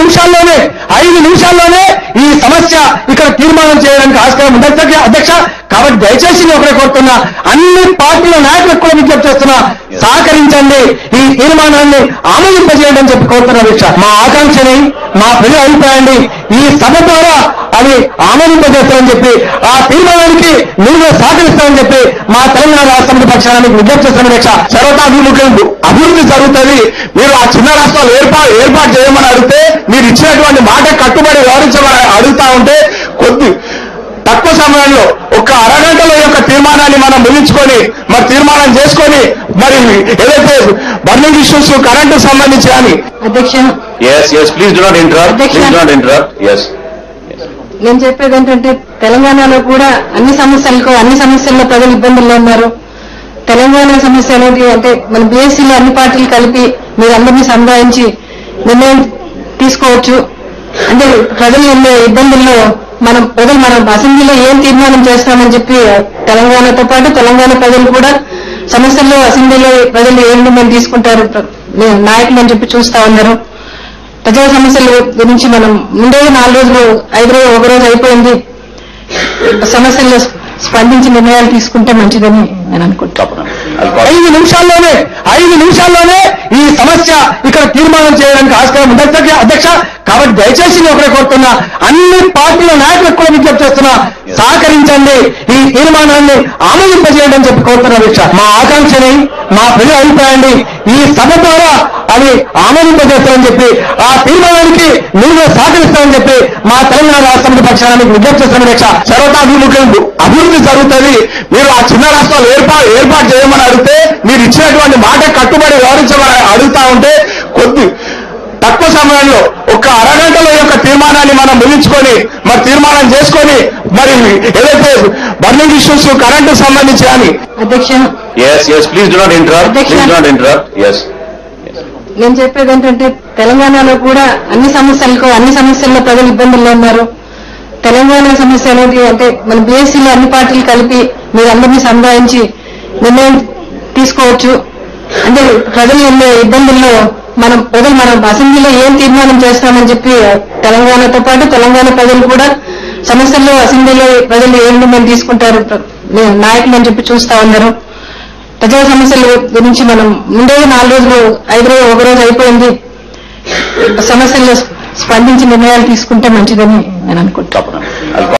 నిమిషాల్లోనే ఐదు నిమిషాల్లోనే ఈ సమస్య ఇక్కడ తీర్మానం చేయడానికి ఆస్కారం ఉంది అధ్యక్ష అధ్యక్ష కాబట్టి దయచేసి నేను ఒకటే కోరుతున్నా అన్ని పార్టీల నాయకులకు కూడా విజ్ఞప్తి చేస్తున్నా సహకరించండి ఈ తీర్మానాన్ని ఆమోదింపజేయండి అని చెప్పి కోరుతున్నా అధ్యక్ష మా ఆకాంక్షని మా ప్రజల అభిప్రాయాన్ని ఈ సభ ద్వారా అది ఆమోదింపజేస్తారని చెప్పి ఆ తీర్మానానికి మీరు కూడా సహకరిస్తారని చెప్పి మా తెలంగాణ రాష్ట్ర పక్షాన్ని మీకు విజ్ఞప్తి చేస్తాను అధ్యక్ష సర్వతాభిముఖం అభివృద్ధి జరుగుతుంది మీరు ఆ చిన్న రాష్ట్రాలు ఏర్పాటు ఏర్పాటు చేయమని అడిగితే మీరు ఇచ్చినటువంటి మాట కట్టుబడి వ్యవహరించమని అడుగుతా ఉంటే కొద్ది తక్కువ సమయంలో ఒక అరగంటలో ఈ యొక్క తీర్మానాన్ని మనం ముగించుకొని మరి తీర్మానం చేసుకొని మరి ఏదైతే బర్నింగ్ ఇష్యూస్ కరెంటు సంబంధించి అని అధ్యక్ష Yes, yes, please do not interrupt. Objection. Please do not interrupt. Yes. నేను చెప్పేది ఏంటంటే తెలంగాణలో కూడా అన్ని సమస్యలకు అన్ని సమస్యల్లో ప్రజలు ఇబ్బందుల్లో ఉన్నారు తెలంగాణ సమస్య అనేది అంటే మన బీఎస్సీలో అన్ని పార్టీలు కలిపి మీరు అందరినీ సంధాయించి నిర్ణయం తీసుకోవచ్చు అంటే ప్రజలు ఉండే ఇబ్బందుల్లో మనం ప్రజలు మనం అసెంబ్లీలో ఏం తీర్మానం చేస్తామని చెప్పి తెలంగాణతో పాటు తెలంగాణ ప్రజలు కూడా సమస్యల్లో అసెంబ్లీలో ప్రజలు ఏం నిర్ణయం తీసుకుంటారు ప్ర- నాయకులు అని చెప్పి చూస్తా ఉన్నారు ప్రజా సమస్యల గురించి మనం ముందే నాలుగు రోజులు ఐదు రోజులు ఒక రోజు అయిపోయింది సమస్యల్లో స్పందించి నిర్ణయాలు తీసుకుంటే మంచిదని నేను అనుకుంటున్నాను తప్పకుండా. I'll call. ఐదు నిమిషాల్లోనే ఐదు నిమిషాల్లోనే ఈ సమస్య ఇక్కడ తీర్మానం చేయడానికి ఆస్కారం ఉంది అధ్యక్ష అధ్యక్ష కాబట్టి దయచేసి నేను ఒకటే కోరుతున్నా అన్ని పార్టీల నాయకులకు కూడా విజ్ఞప్తి చేస్తున్నా సహకరించండి ఈ తీర్మానాన్ని ఆమోదింపజేయండి అని చెప్పి కోరుతున్నా అధ్యక్ష మా ఆకాంక్షని మా ప్రజల అభిప్రాయాన్ని ఈ సభ ద్వారా అది ఆమోదింపజేస్తారని చెప్పి ఆ తీర్మానానికి మీరు కూడా సహకరిస్తారని చెప్పి మా తెలంగాణ రాష్ట్ర పక్షాన్ని మీకు విజ్ఞప్తి చేస్తాను అధ్యక్ష సర్వతాభిముఖం అభివృద్ధి జరుగుతుంది మీరు ఆ చిన్న రాష్ట్రాలు ఏర్పాటు ఏర్పాటు చేయమని అడిగితే మీరు ఇచ్చినటువంటి మాట కట్టుబడి వ్యవహరించమని అడుగుతా ఉంటే కొద్ది తక్కువ సమయంలో ఒక అరగంటలో ఈ యొక్క తీర్మానాన్ని మనం ముగించుకొని మరి తీర్మానం చేసుకొని మరి ఏదైతే బర్నింగ్ ఇష్యూస్ కరెంటు సంబంధించి అని అధ్యక్ష Yes, yes, please do not interrupt. Objection. Please do not interrupt. Yes. నేను చెప్పేది ఏంటంటే తెలంగాణలో కూడా అన్ని సమస్యలకు అన్ని సమస్యల్లో ప్రజలు ఇబ్బందుల్లో ఉన్నారు తెలంగాణ సమస్య అనేది అంటే మన బీఎస్సీలో అన్ని పార్టీలు కలిపి మీరు అందరినీ సంధాయించి నిర్ణయం తీసుకోవచ్చు అంటే ప్రజలు ఉండే ఇబ్బందుల్లో మనం ప్రజలు మనం అసెంబ్లీలో ఏం తీర్మానం చేస్తామని చెప్పి తెలంగాణతో పాటు తెలంగాణ ప్రజలు కూడా సమస్యల్లో అసెంబ్లీలో ప్రజలు ఏం నిర్ణయం తీసుకుంటారు ప్ర- నాయకులు అని చెప్పి చూస్తా ఉన్నారు ప్రజా సమస్యల గురించి మనం ముందే నాలుగు రోజులు ఐదు రోజులు ఒక రోజు అయిపోయింది సమస్యల్లో స్పందించి నిర్ణయాలు తీసుకుంటే మంచిదని నేను అనుకుంటున్నాను తప్పకుండా. I'll call.